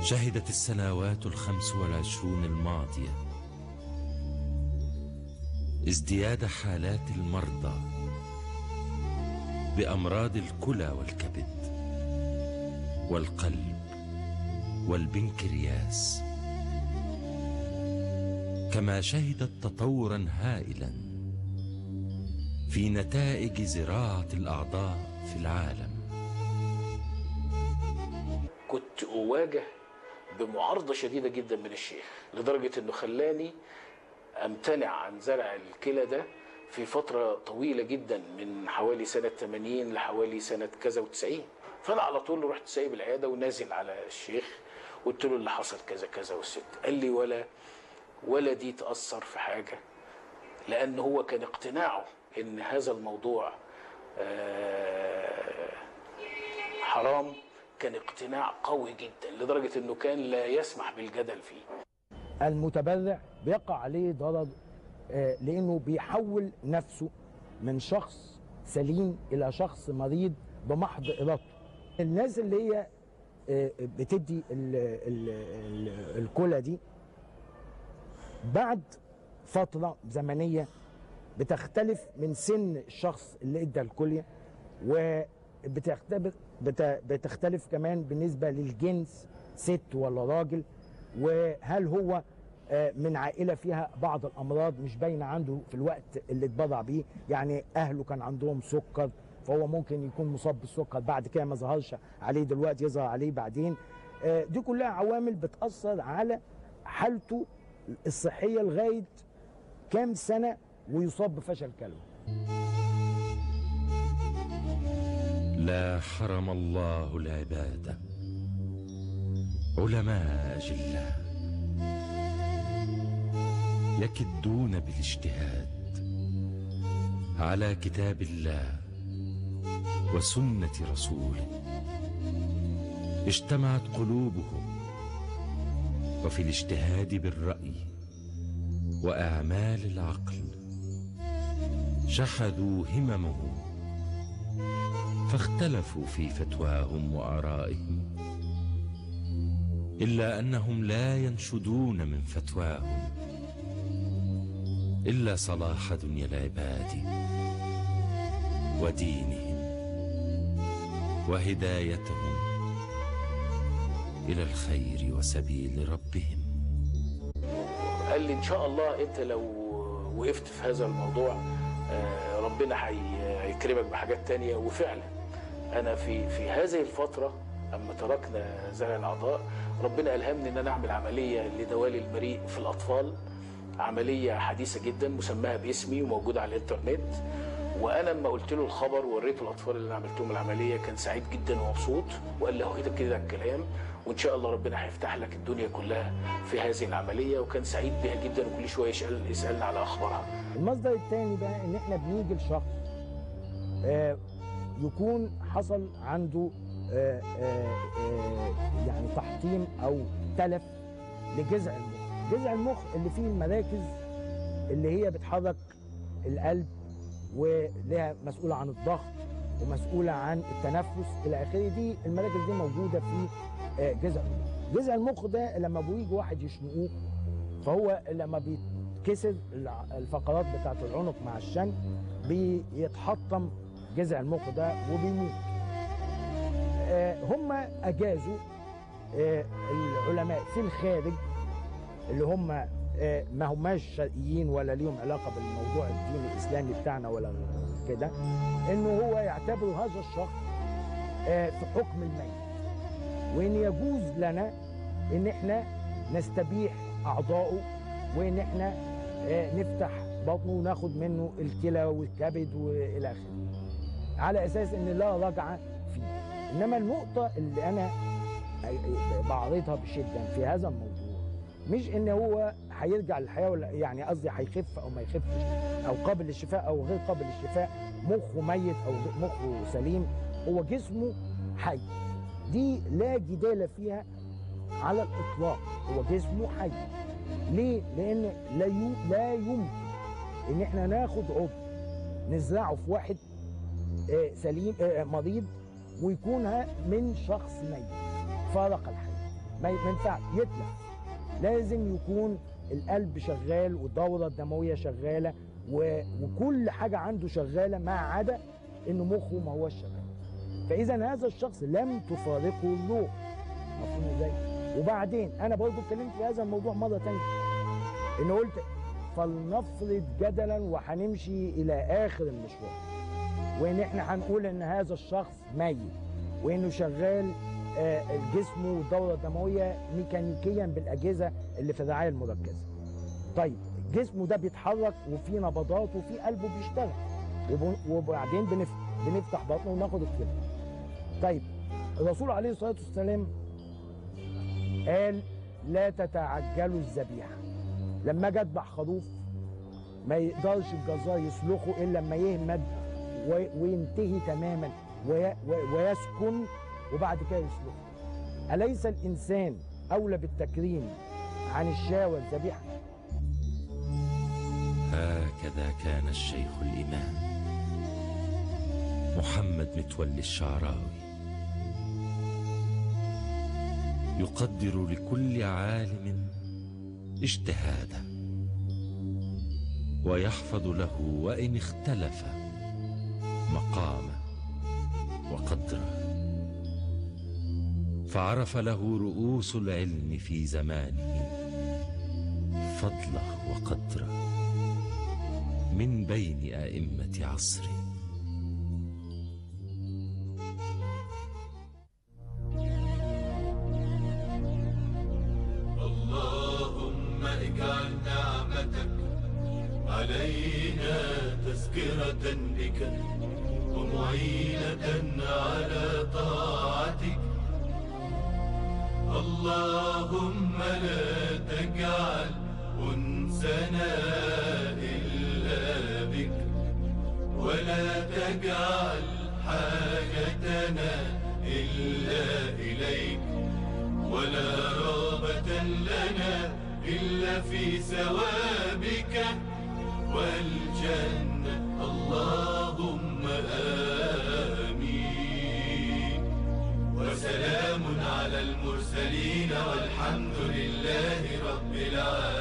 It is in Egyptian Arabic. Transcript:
شهدت السنوات الخمس والعشرون الماضية ازدياد حالات المرضى بأمراض الكلى والكبد والقلب والبنكرياس كما شهدت تطورا هائلا في نتائج زراعة الأعضاء في العالم كنت أواجه بمعارضة شديدة جدا من الشيخ لدرجة أنه خلاني أمتنع عن زرع الكلى ده في فترة طويلة جدا من حوالي سنة 80 لحوالي سنة كذا و90 فأنا على طول رحت سايب العيادة ونازل على الشيخ قلت له اللي حصل كذا كذا والست قال لي ولا ولا دي تأثر في حاجة لأن هو كان اقتناعه إن هذا الموضوع آه، حرام كان اقتناع قوي جدا لدرجة انه كان لا يسمح بالجدل فيه المتبرع بيقع عليه ضرر آه، لانه بيحول نفسه من شخص سليم الى شخص مريض بمحض ارادته الناس اللي هي آه، بتدي ال- ال- ال- الكلى دي بعد فتره زمنيه بتختلف من سن الشخص اللي ادى الكليه وبتختلف بت- بتختلف كمان بالنسبه للجنس ست ولا راجل وهل هو آه، من عائله فيها بعض الامراض مش باينه عنده في الوقت اللي اتبرع بيه يعني اهله كان عندهم سكر فهو ممكن يكون مصاب بالسكر بعد كده ما ظهرش عليه دلوقتي يظهر عليه بعدين آه، دي كلها عوامل بتاثر على حالته الصحيه لغايه كام سنه ويصاب بفشل كلوي لا حرم الله العباد علماء أجلاء يكدون بالاجتهاد على كتاب الله وسنة رسوله اجتمعت قلوبهم وفي الاجتهاد بالرأي وأعمال العقل شحذوا هممهم فاختلفوا في فتواهم وآرائهم إلا أنهم لا ينشدون من فتواهم إلا صلاح دنيا العباد ودينهم وهدايتهم إلى الخير وسبيل ربهم قال لي ان شاء الله انت لو وقفت في هذا الموضوع آه، ربنا هي- هيكرمك بحاجات تانية وفعلا انا في في هذه الفتره اما تركنا زرع الاعضاء ربنا الهمني ان انا اعمل عمليه لدوالي المريء في الاطفال عمليه حديثه جدا مسماها باسمي وموجوده على الانترنت وانا لما قلت له الخبر ووريته الاطفال اللي انا عملتهم العمليه كان سعيد جدا ومبسوط وقال لي هو كده الكلام وان شاء الله ربنا هيفتح لك الدنيا كلها في هذه العمليه وكان سعيد بها جدا وكل شويه يسال يسالنا على اخبارها المصدر الثاني بقى ان احنا بنيجي لشخص آه، يكون حصل عنده آه، آه، آه، يعني تحطيم او تلف لجذع المخ جذع المخ اللي فيه المراكز اللي هي بتحرك القلب ولها مسؤولة عن الضغط ومسؤولة عن التنفس إلى آخره دي المراكز دي موجودة في آه، جذع المخ جذع المخ ده لما بيجي واحد يشنقوه فهو لما بيتكسر الع- الفقرات بتاعت العنق مع الشن بيتحطم جذع المخ ده وبيموت آه، هم أجازوا آه، العلماء في الخارج اللي هم آه، ما هماش شرقيين ولا ليهم علاقة بالموضوع الديني الإسلامي بتاعنا ولا كده إنه هو يعتبر هذا الشخص آه، في حكم الميت وإن يجوز لنا إن إحنا نستبيح أعضائه وإن إحنا آه، نفتح بطنه وناخد منه الكلى والكبد وإلى آخره على أساس إن لا رجعة فيه إنما النقطة اللي أنا بعرضها بشدة في هذا الموضوع مش ان هو هيرجع للحياه ولا يعني قصدي هيخف او ما يخفش او قابل للشفاء او غير قابل للشفاء مخه ميت او غ- مخه سليم هو جسمه حي دي لا جدال فيها على الاطلاق هو جسمه حي ليه؟ لان لا يو لا يمكن ان احنا ناخد عضو نزرعه في واحد آه، سليم آه، مريض ويكون ها- من شخص ميت فارق الحياه ما ما ينفعش يتلف لازم يكون القلب شغال والدوره الدمويه شغاله و... وكل حاجه عنده شغاله ما عدا ان مخه ما هوش شغال فاذا هذا الشخص لم تفارقه الروح مفهوم ازاي وبعدين انا برضه اتكلمت في هذا الموضوع مره ثانيه ان قلت فلنفرض جدلا وهنمشي الى اخر المشوار وان احنا هنقول ان هذا الشخص ميت وانه شغال آه، جسمه والدوره الدمويه ميكانيكيا بالاجهزه اللي في الرعايه المركزه. طيب جسمه ده بيتحرك وفي نبضات وفي قلبه بيشتغل وب- وبعدين بنف... بنفتح بطنه وناخد الكلمه. طيب الرسول عليه الصلاه والسلام قال لا تتعجلوا الذبيحه. لما اجي اذبح خروف ما يقدرش الجزار يسلخه الا لما يهمد و- وينتهي تماما وي- و- ويسكن وبعد كده يسلخه أليس الإنسان أولى بالتكريم عن الشاة والذبيحة هكذا كان الشيخ الإمام محمد متولي الشعراوي يقدر لكل عالم اجتهاده ويحفظ له وإن اختلف مقامه وقدره فعرف له رؤوس العلم في زمانه فضله وقدره من بين أئمة عصره اللهم اجعل نعمتك علينا تذكرة بك ومعينة على طاعتك اللهم لا تجعل أنسنا إلا بك ولا تجعل حاجتنا إلا إليك ولا رغبة لنا إلا في ثوابك والجنة اللهم آمين وسلام على المرسلين والحمد لله رب العالمين